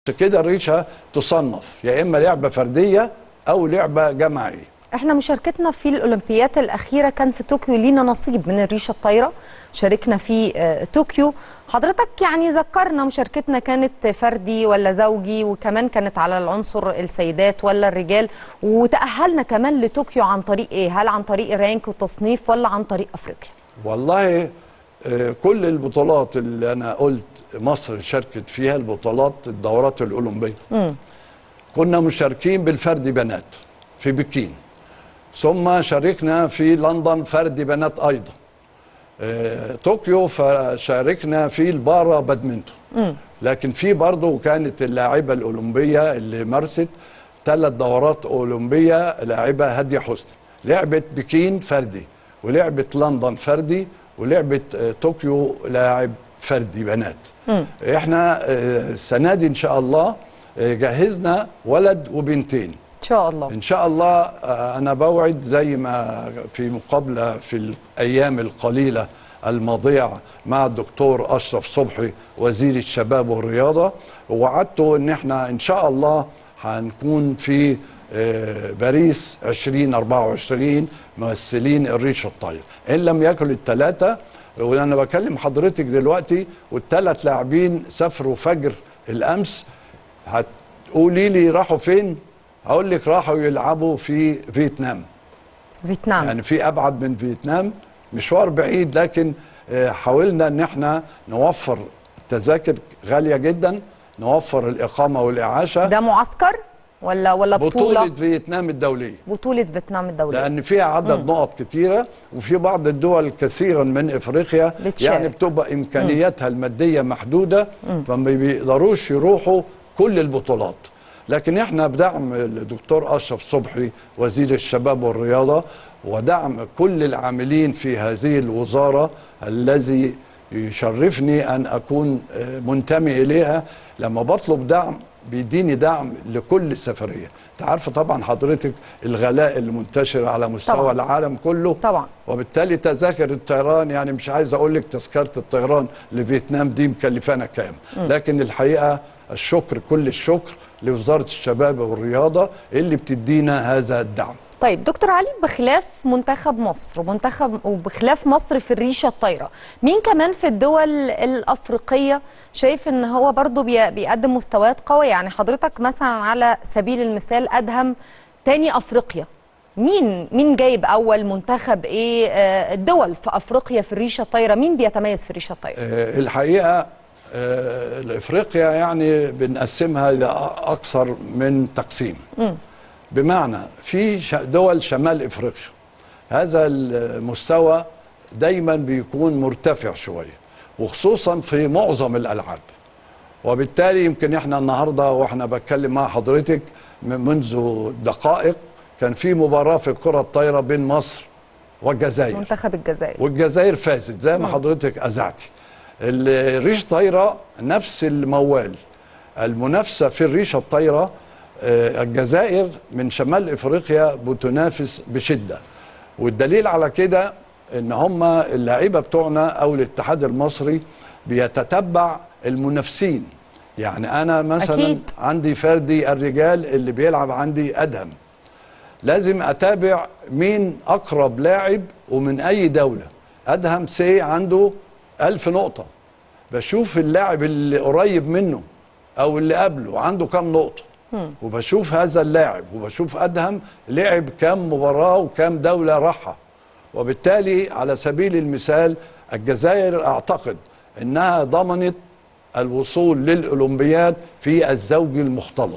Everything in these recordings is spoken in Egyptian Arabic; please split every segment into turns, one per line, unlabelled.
عشان كده الريشه تصنف يا اما لعبه فرديه او لعبه جماعيه
احنا مشاركتنا في الاولمبيات الاخيره كان في طوكيو لينا نصيب من الريشه الطايره شاركنا في آه، طوكيو حضرتك يعني ذكرنا مشاركتنا كانت فردي ولا زوجي وكمان كانت على العنصر السيدات ولا الرجال وتأهلنا كمان لطوكيو عن طريق ايه هل عن طريق الرانك والتصنيف ولا عن طريق افريقيا
والله آه، كل البطولات اللي انا قلت مصر شاركت فيها البطولات الدورات الاولمبيه كنا مشاركين بالفرد بنات في بكين ثم شاركنا في لندن فرد بنات ايضا آه، طوكيو فشاركنا في البارا بادمنتون لكن في برضه كانت اللاعبه الاولمبيه اللي مارست ثلاث دورات اولمبيه لاعبه هاديه حسني لعبه بكين فردي ولعبه لندن فردي ولعبه آه، طوكيو لاعب فردي بنات احنا آه، السنه دي ان شاء الله آه، جهزنا ولد وبنتين
ان شاء الله
ان شاء الله آه، انا بوعد زي ما في مقابله في الايام القليله الماضيه مع الدكتور اشرف صبحي وزير الشباب والرياضه ووعدته ان احنا ان شاء الله هنكون في آه، باريس 2024 ممثلين الريشه الطاير ان لم يكن الثلاثه وانا بكلم حضرتك دلوقتي والثلاث لاعبين سافروا فجر الامس هتقولي لي راحوا فين هقول لك راحوا يلعبوا في فيتنام
فيتنام
يعني في ابعد من فيتنام مشوار بعيد لكن آه، حاولنا ان احنا نوفر التذاكر غاليه جدا نوفر الاقامه والاعاشه
ده معسكر ولا ولا بطوله
بطوله فيتنام الدوليه
بطوله فيتنام الدوليه
لان فيها عدد نقط كتيره وفي بعض الدول كثيرا من افريقيا
بتشارك.
يعني بتبقى امكانياتها الماديه محدوده فما بيقدروش يروحوا كل البطولات لكن احنا بدعم الدكتور اشرف صبحي وزير الشباب والرياضه ودعم كل العاملين في هذه الوزاره الذي يشرفني ان اكون آه، منتمي اليها لما بطلب دعم بيديني دعم لكل سفريه انت عارفه طبعا حضرتك الغلاء اللي منتشر على مستوى
طبعاً.
العالم كله
طبعا
وبالتالي تذاكر الطيران يعني مش عايز اقول لك تذكره الطيران لفيتنام دي مكلفانا كام لكن الحقيقه الشكر كل الشكر لوزاره الشباب والرياضه اللي بتدينا هذا الدعم
طيب دكتور علي بخلاف منتخب مصر ومنتخب وبخلاف مصر في الريشه الطايره مين كمان في الدول الافريقيه شايف ان هو برضو بي- بيقدم مستويات قويه يعني حضرتك مثلا على سبيل المثال ادهم تاني افريقيا مين مين جايب اول منتخب ايه آه، الدول في افريقيا في الريشه الطايره مين بيتميز في الريشه الطايره
آه، الحقيقه آه، افريقيا يعني بنقسمها لاكثر من تقسيم بمعنى في ش- دول شمال افريقيا هذا المستوى دايما بيكون مرتفع شويه وخصوصا في معظم الالعاب وبالتالي يمكن احنا النهارده واحنا بتكلم مع حضرتك م- منذ دقائق كان في مباراه في الكره الطايره بين مصر والجزائر
منتخب الجزائر
والجزائر فازت زي ما حضرتك اذعتي الريش طايره نفس الموال المنافسه في الريشه الطايره آه، الجزائر من شمال افريقيا بتنافس بشده والدليل على كده ان هم اللعيبه بتوعنا او الاتحاد المصري بيتتبع المنافسين يعني انا مثلا
أكيد.
عندي فردي الرجال اللي بيلعب عندي ادهم لازم اتابع مين اقرب لاعب ومن اي دوله ادهم سي عنده ألف نقطه بشوف اللاعب اللي قريب منه او اللي قبله عنده كام نقطه وبشوف هذا اللاعب وبشوف ادهم لعب كام مباراه وكام دوله راحها وبالتالي على سبيل المثال الجزائر اعتقد انها ضمنت الوصول للاولمبياد في الزوج المختلط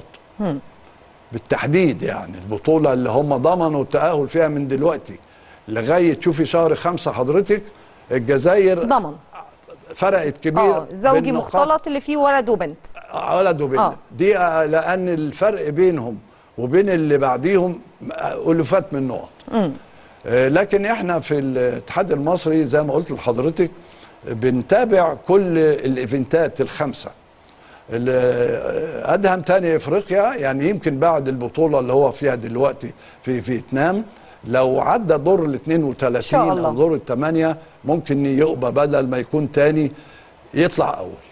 بالتحديد يعني البطولة اللي هم ضمنوا التأهل فيها من دلوقتي لغاية شوفي شهر خمسة حضرتك الجزائر
ضمن
فرقت كبير
اه زوجي
بالنقاط.
مختلط اللي فيه ولد وبنت
ولد وبنت
آه.
دي آه، لأن الفرق بينهم وبين اللي بعديهم آه، ألوفات من نقط آه، لكن احنا في الاتحاد المصري زي ما قلت لحضرتك بنتابع كل الايفنتات الخمسه ال- ادهم تاني افريقيا يعني يمكن بعد البطوله اللي هو فيها دلوقتي في فيتنام لو عدى دور ال
إن
32
شاء الله.
او دور الثمانيه ممكن يبقى بدل ما يكون تاني يطلع اول